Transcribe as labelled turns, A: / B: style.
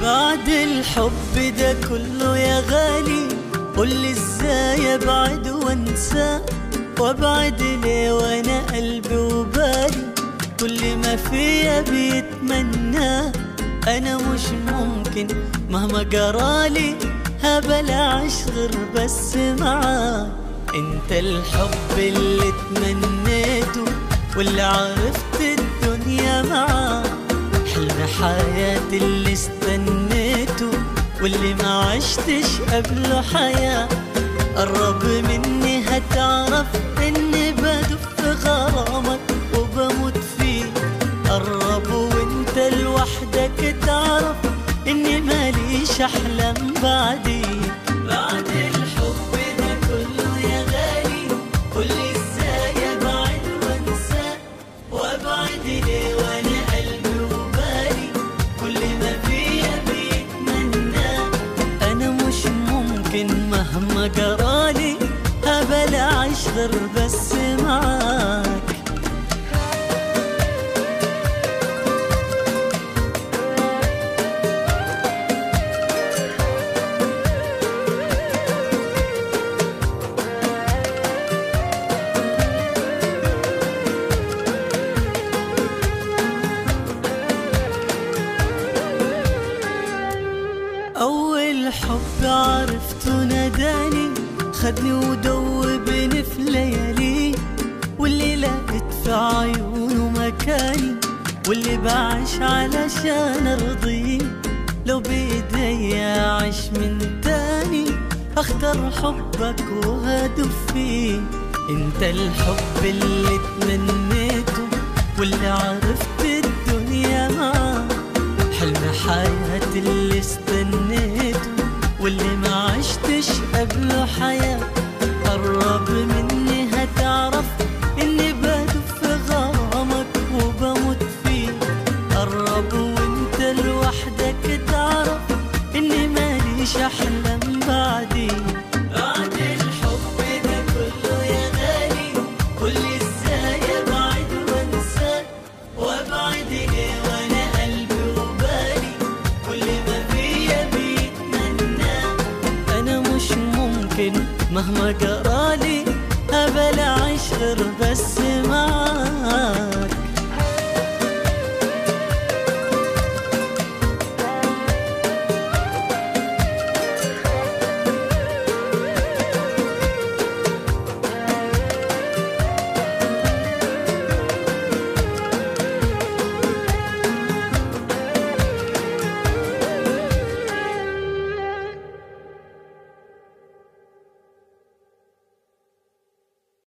A: بعد الحب ده كله يا غالي قولي ازاي ابعد وانسى وابعد ليه وانا قلبي وبالي كل ما فيا بيتمنى انا مش ممكن مهما جرالي هبلعش غير بس معاك انت الحب اللي تمنيته واللي عرفت الدنيا معاك حلم حياتي اللي استنيته واللي ما عشتش قبله حياة قرب مني هتعرف اني بدف في غرامك وبموت فيه قرب وانت لوحدك تعرف اني ماليش احلام بعديك بعد الحب ده كله يا غالي قولي ازاي ابعد وانسى وابعد ليه وانا قلبي وبالي كل ما فيا بيتمنى انا مش ممكن مهما جرالي هبل اعيش غير بس معاك أول حب عرفته ناداني خدني ودوبني في ليالي واللي لقيت في عيونه مكاني واللي بعيش علشان ارضيه لو بإيدي أعيش من تاني أختار حبك وهدف فيه انت الحب اللي تمنيته واللي عرفت الدنيا معاه حلم حياتي اللي استنيته واللي ما عشتش قبله حياة قرب مني هتعرف اني بدف في غرامك وبموت فيه قرب وانت لوحدك تعرف اني ماليش احلام بعدي بعد الحب ده كله يا غالي قولي ازاي ابعد وانساك وابعد ليه وانا قلبي وبالي كل ما فيا بيتمنى انا مش ممكن مهما جرالي هبل اعيش غير بس معاك